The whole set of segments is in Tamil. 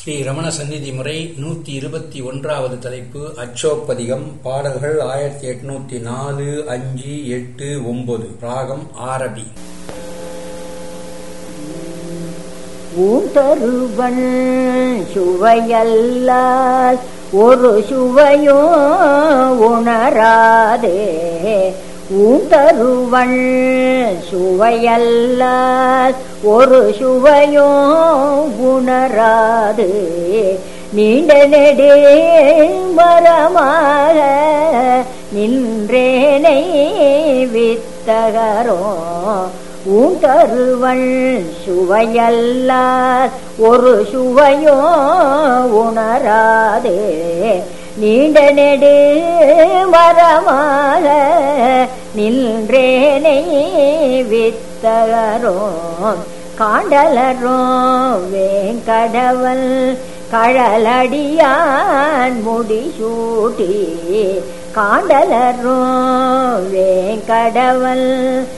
ஸ்ரீ ரமண சந்நிதி முறை நூத்தி இருபத்தி ஒன்றாவது தலைப்பு அச்சோப்பதிகம் பாடல்கள் ஆயிரத்தி எட்நூத்தி நாலு அஞ்சு எட்டு ஒன்பது ராகம் ஆரபி ஊந்தருவன் சுவையல்லால் ஒரு சுவையோ உணராதே ஊந்தருவன் சுவையல்லால் ஒரு சுவையோ உணராது நீண்ட நெடே மரமாக நின்றேனை வித்தகரோ ஊங்கருவள் சுவையல்லார் ஒரு சுவையோ உணராதே நீண்ட நெடு மரமாக நின்றேனை வித்தகரோ காண்டலரோ வேங்கடவல் கழலடியான் முடிசூட்டி காண்டலரோ வேங்கடவல்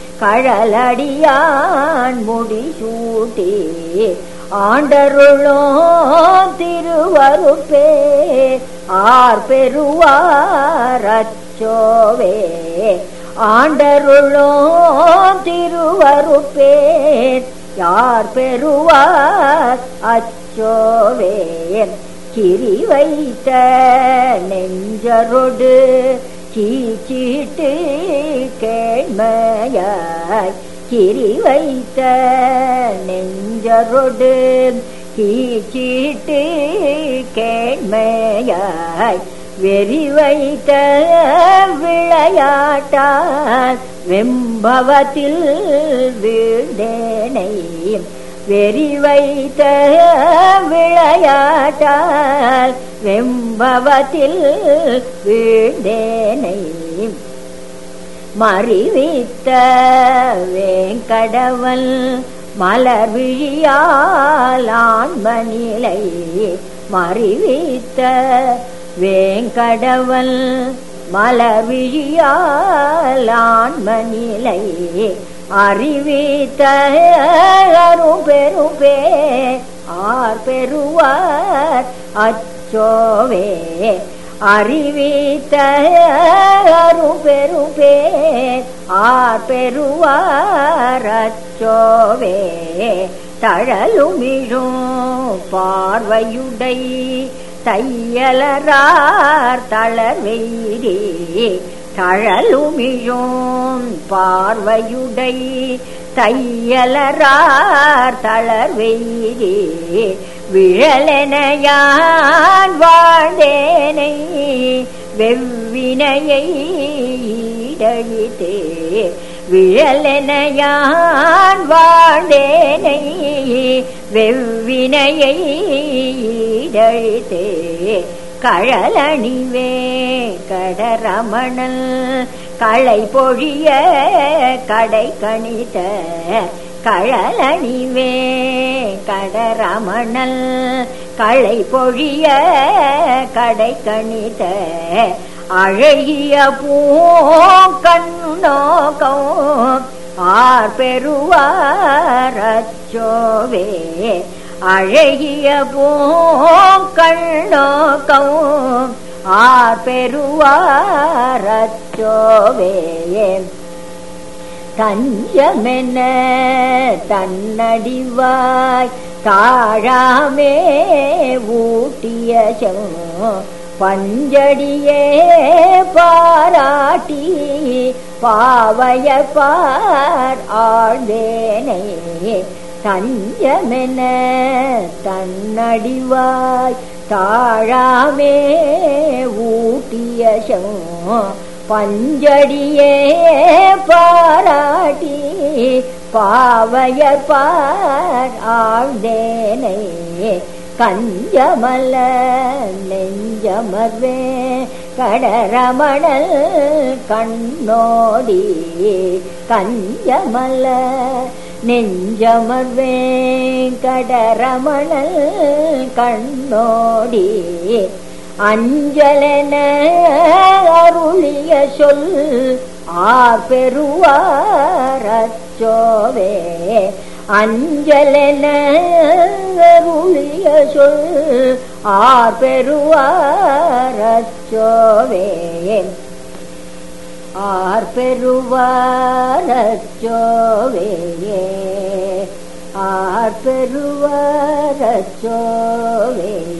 கழலடியான் முடிசூட்டி ஆண்டருளோ திருவருப்பே ஆர் பெறுவார் அச்சோவே ஆண்டருளோ திருவருப்பே யார் பெறுவார் அச்சோவே கிரி வைத்த நெஞ்சரொடு கீச்சீட்டு கேண்மையாய் கிரி வைத்த நெஞ்சரொடு கீச்சீட்டு கேண்மையாய் வெறி வைத்த விளையாட்டால் வெம்பவத்தில் வீழ்ந்தேனை வெறி வைத்த விளையாட்டால் வெம்பவத்தில் வீழ்ந்தேனை மறிவித்த வேங்கடவல் மலர் விழியால் ஆண்மணிலை மறிவித்த வேங்கடவல் மலர் விழியால் ஆண்மணிலை அறிவித்த அரும் பெருபே ஆர் பெறுவார் அச்சோவே அறிவித்த அரும் பெருபே ஆர் பெறுவார் அச்சோவே தழலுமிழும் பார்வையுடை தையலரார் தளர்வெய்தே தழலுமிழும் பார்வையுடை தையலரார் தளர்வெய்தே விழலெனையான் வாழ்ந்தேனை வெவ்வினையை ஈடழித்தே விழலெனையான் வாழ்ந்தேனை வெவ்வினையை ஈடழித்தே கழலணிவே கடரமணல் களை பொழிய கடை கணித கழலணிவே கடரமணல் களை பொழிய கடை கணித அழகிய பூங்கண்ணோக்கம் ஆர் பெறுவார் அச்சோவே அழகிய பூங்கண்ணோக்கம் ஆர் பெறுவார் அச்சோவே தஞ்சமென தன்னடிவாய் தாழாமே ஊட்டிய பஞ்சடியே பாராட்டி பாவைய பார் ஆழ்ந்தேனை தஞ்சமென தன்னடிவாய் தாழாமே ஊட்டிய பஞ்சடியே பாராட்டி பாவையர் பார் ஆழ்ந்தேனை கஞ்சமல்ல நெஞ்சமர்வே கடரமணல் கண்ணோடி கஞ்சமல்ல நெஞ்சமர்வே கடரமணல் கண்ணோடி அஞ்சலென அருளிய சொல் ஆர் பெறுவார் அச்சோவே அஞ்சலென அருளிய சொல் ஆர் பெறுவாரச்சோவே ஆர் பெறுவாரச்சோவே ஆர் பெறுவாரச்சோவே